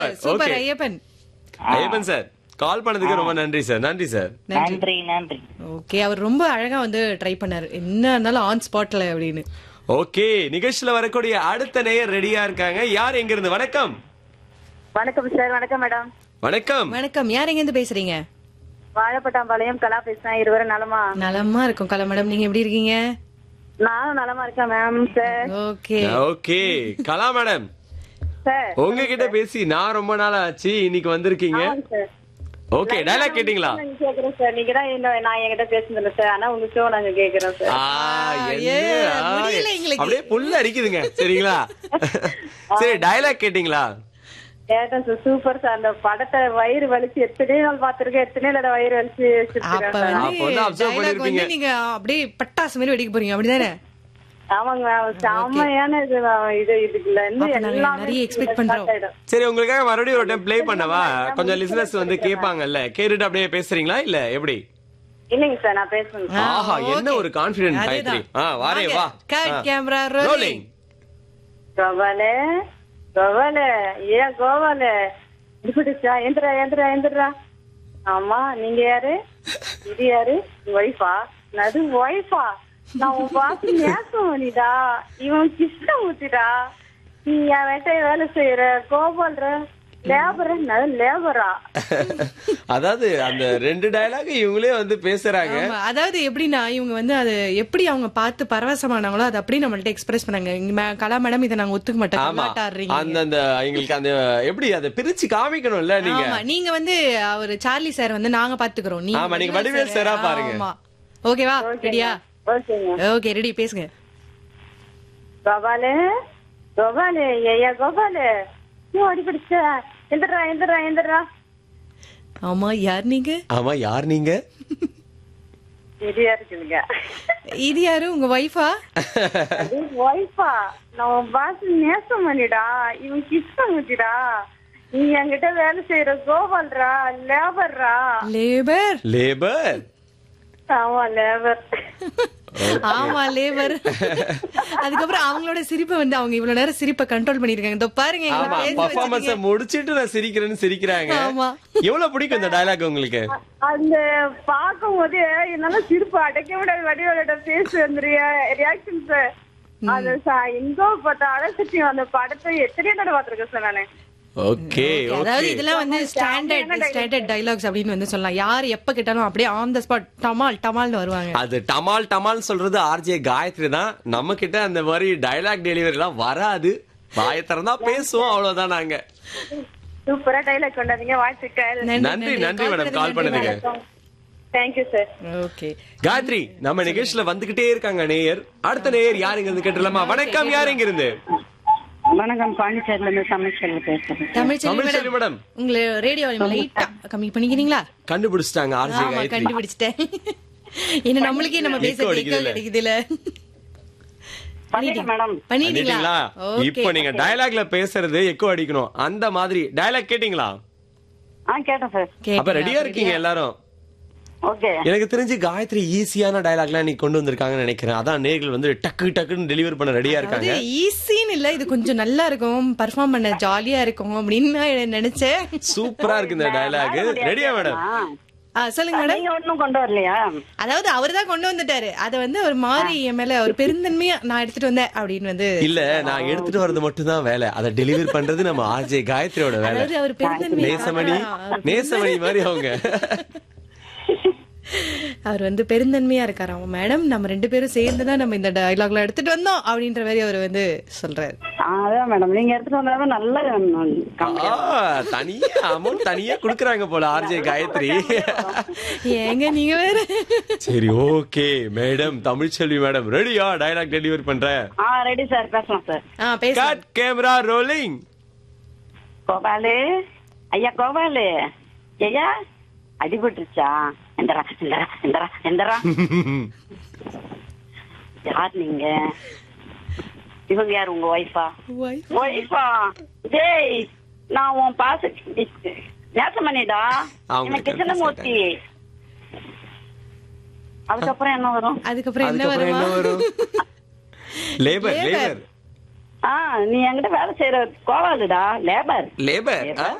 Super Okay. Ayyappan Ayyappan sir call பண்ணதுக்கு ரொம்ப நன்றி சார் நன்றி சார் நன்றி நன்றி நன்றி ஓகே அவர் ரொம்ப அழகா வந்து ட்ரை பண்ணாரு என்ன இருந்தாலும் ஆன் ஸ்பாட்ல அப்படின்னு ஓகே நிகழ்ச்சியில வரக்கூடிய அடுத்த நேயர் ரெடியா இருக்காங்க யார் எங்க இருந்து வணக்கம் வணக்கம் சார் வணக்கம் மேடம் வணக்கம் வணக்கம் யார் எங்க இருந்து பேசுறீங்க வாழைப்பட்டாம்பாளையம் கலா பேசுறேன் இருவரும் நலமா நலமா இருக்கும் கலா மேடம் நீங்க எப்படி இருக்கீங்க நானும் நலமா இருக்கேன் ma'am sir okay okay Kala madam sir உங்ககிட்ட பேசி நான் ரொம்ப நாள் ஆச்சு இன்னைக்கு வந்திருக்கீங்க சார் ஓகே டயலாக் கேட்டீங்களா நாங்க கேக்குறோம் சார் நீங்க தான் என்ன நான் என்கிட்ட பேசுனதில்ல சார் ஆனா உங்க ஷோ நாங்க கேக்குறோம் சார் ஆ, ஏ, என்ன? ஆ, முடியல எங்களுக்கு. அப்படியே புல்ல அரிக்குதுங்க சரிங்களா சரி டயலாக் கேட்டீங்களா கேட்டேன் சார் சூப்பர் சார் அந்த படத்தை வயிறு வலிச்சு எத்தனை நாள் பாத்திருக்கேன் எத்தனை நாள் வயிறு வலிச்சு அப்ப சிரிச்சிருக்கேன் சார். அப்ப வந்து வந்து observe dialogue பண்ணிருப்பீங்க. வந்து நீங்க அப்படியே பட்டாசு மாதிரி வெடிக்க போறீங்க அப்படிதானே ஆமாங்க மேம் செம்மையான இது ma'am. இது இதுக்குள்ள இருந்து அப்ப நாங்க எல்லாமே நிறைய expect start பண்றோம். ஆயிடும். சரி உங்களுக்காக மறுபடியும் ஒரு டைம் ப்ளே பண்ணவா கொஞ்சம் லிசனர்ஸ் வந்து கேட்பாங்கல்ல கேட்டுட்டு அப்படியே பேசுறீங்களா இல்ல எப்படி இல்லைங்க சார் நான் பேசுறேன் ஆ, ஆஹா okay. என்ன ஒரு கான்பிடன்ட் அதேதான். காயத்ரி ஆ வாரே வாங்க. வா Cut, ஆ. camera, rolling. Rolling. கோபாலே கோபாலே ஏன் கோபாலே இப்படிச்சா எந்திரா எந்திரா எந்திரா ஆமா நீங்க யாரு இது யாரு ஒய்ஃபா நது ஒய்ஃபா நான் உன் பார்த்து நேசம் பண்ணிடா இவன் கிருஷ்ண ஊத்திடா நீ என் வேட்டைய வேலை செய்யற கோபால்ற லேபர நது லேபரா அதாவது அந்த ரெண்டு டயலாக் இவங்களே வந்து பேசுறாங்க ஆமா, அதாவது எப்படின்னா இவங்க வந்து அது எப்படி அவங்க பார்த்து பரவசமானாங்களோ அது அப்படியே நம்மள்ட்ட எக்ஸ்பிரஸ் பண்ணாங்க இங்க மே- கலா மேடம் இதை நாங்க ஒத்துக்க மாட்டோம் ஆமா கல்லாட்ட ஆடுறீங்க. அந்த அந்த எங்களுக்கு அந்த எப்படி அதை பிரிச்சு காமிக்கணும்ல நீங்க ஆமா நீங்க வந்து அவர் சார்லி சார் வந்து நாங்க பாத்துக்கிறோம் நீங்க ஆமா, நீங்க வடிவேல் வடிவேல் சாரா பாருங்க. ஆமா ஓகேவா ரெடியா ஓகேங்க ஓகே ரெடி பேசுங்க கோபாலு கோபாலு ஐயா கோபாலு நீ ஓடி பிடிச்ச எந்திரா எந்திரா எந்திரா ஆமா யார் நீங்க ஆமா யார் நீங்க சரியா இருக்குதுங்க இது யாரு உங்க ஒய்ஃபா ஒய்ஃபா நான் உன் பாஸ் நேசம் பண்ணிடா இவன் கிஸ் பண்ணிடா நீ என்கிட்ட வேலை செய்யற கோபால்ரா லேபர்ரா லேபர் லேபர் ஆமா லேபர் ஆமா லேபர் அதுக்கப்புறம் அவங்களோட சிரிப்பை வந்து அவங்க இவ்வளவு நேரம் சிரிப்பை கண்ட்ரோல் பண்ணிருக்காங்க இதோ பாருங்க எங்களை ஆமா பேச பர்ஃபார்மன்ஸ வச்சிட்டீங்க. முடிச்சிட்டு நான் சிரிக்கிறேன்னு சிரிக்கிறாங்க ஆமா. எவ்வளவு பிடிக்கும் இந்த டயலாக் உங்களுக்கு அந்த பார்க்கும் போது என்னால சிரிப்பு அடைக்க முடியாது வடிவோட பேச வந்து ரியாக்ஷன்ஸ் அது ச- எங்கோ பார்த்தா அழைச்சிட்டு அந்த படத்தை எத்தனையோ தடவை பார்த்திருக்கேன் சார் நானு ஓகே அதாவது ஓகே இதெல்லாம் வந்து ஸ்டாண்டர்ட் ஸ்டாண்டர்ட் டைலாக்ஸ் அப்படின்னு வந்து சொல்லலாம் யார் எப்ப கேட்டாலும் அப்படியே ஆன் த ஸ்பாட் டமால் டமால்னு வருவாங்க அது டமால் டமால் சொல்றது ஆர்ஜே காயத்ரி தான் நம்ம கிட்ட அந்த மாதிரி டயலாக் டெலிவரி எல்லாம் வராது வாயை திறந்தா பேசுவோம் அவ்வளவுதான் நாங்க சூப்பரா டைலாக் கொண்டாதீங்க வாழ்த்துக்கள் நன்றி நன்றி மேடம் கால் பண்ணதுக்கு தேங்க்யூ சார் ஓகே காயத்ரி நம்ம நிகழ்ச்சியில வந்துகிட்டே இருக்காங்க நேயர் அடுத்த நேயர் யார் இங்க இருந்து கேட்டலாமா வணக்கம் யார் இங்க இருந்து வணக்கம் பாண்டிச்சேரியில இருந்து தமிழ்ச்செல்வி பேசுறேன் தமிழ் தமிழ் செல்வி செல்வி மேடம் மேடம் உங்களை ரேடியோ லைட்டா கம்மி பண்ணிக்கிறீங்களா கண்டுபிடிச்சிட்டாங்க ஆர்ஜே ஆமா காயத்ரி கண்டுபிடிச்சிட்டேன் என்ன நம்மளுக்கே நம்ம Echo பேசுறது அடிக்குதுல்ல. எக்கோ அடிக்குதுல பண்ணிட்டேன் மேடம் பண்ணிட்டீங்களா ஓகே இப்போ நீங்க டயலாக்ல பேசுறது எக்கோ அடிக்கணும் அந்த மாதிரி டயலாக் கேட்டீங்களா ஆ கேட்டேன் சார் அப்ப ரெடியா இருக்கீங்க எல்லாரும் ஓகே எனக்கு தெரிஞ்சு காயத்ரி ஈஸியான டயலாக்லாம் நீ கொண்டு வந்திருக்காங்கன்னு நினைக்கிறேன் அதான் நேர்கள் வந்து டக்கு டக்குன்னு டெலிவர் பண்ண ரெடியா அது இருக்காங்க ஈஸின்னு இல்ல இது கொஞ்சம் நல்லா இருக்கும் பர்ஃபார்ம் பண்ண ஜாலியா இருக்கும் அப்படின்னு நான் நினைச்சேன் சூப்பரா இருக்கு இந்த டயலாக் ரெடியா மேடம் ஆ, சொல்லுங்க மேடம் நீங்க ஒண்ணும் கொண்டு வரலையா அதாவது அவர் தான் கொண்டு வந்துட்டாரு அத வந்து ஒரு மாதிரி என் மேல ஒரு பெருந்தன்மையா நான் எடுத்துட்டு வந்தேன் அப்படின்னு வந்து இல்ல நான் எடுத்துட்டு வர்றது மட்டும் தான் வேலை அதை டெலிவர் பண்றது நம்ம ஆர்ஜே காயத்ரியோட வேலை அதாவது அவர் பெருந்தன்மையா நேசமணி நேசமணி மாதிரி அவங்க அவர் வந்து பெருந்தன்மையா இருக்காராம் மேடம் நம்ம ரெண்டு பேரும் சேர்ந்து தான் நம்ம இந்த டயலாக்ல எடுத்துட்டு வந்தோம் அப்படின்ற மாதிரி அவர் வந்து சொல்றாரு ஆ, அதான் மேடம் நீங்க எடுத்துட்டு வந்தாலும் நல்ல காமெடி ஆ, தனியா அமௌண்ட் தனியா குடுக்குறாங்க போல ஆர்ஜே காயத்ரி ஏங்க நீங்க வேற சரி ஓகே மேடம் தமிழ்ச்செல்வி மேடம் ரெடியா டயலாக் டெலிவர் பண்றேன் ஆ ரெடி சார் பேசலாம் சார் ஆ பேச கட் கேமரா ரோலிங் கோபாலு ஐயா கோபாலு ஐயா அடிபட்டுருச்சா எந்தரா எந்தரா எந்தரா எந்தரா யார் நீங்க இவங்க யார் உங்க ஒய்ஃபா ஒய்ஃபா டேய் நான் உன் பாச நேசம் பண்ணிடா அவங்க எனக்கு கிருஷ்ணமூர்த்தி அதுக்கப்புறம் என்ன வரும் அதுக்கப்புறம் என்ன அதுக்கப்புறம் என்ன வருமா வரும் லேபர் Labor. லேபர் ஆ நீ என்கிட்ட வேலை செய்யற கோவாலுடா லேபர் லேபர்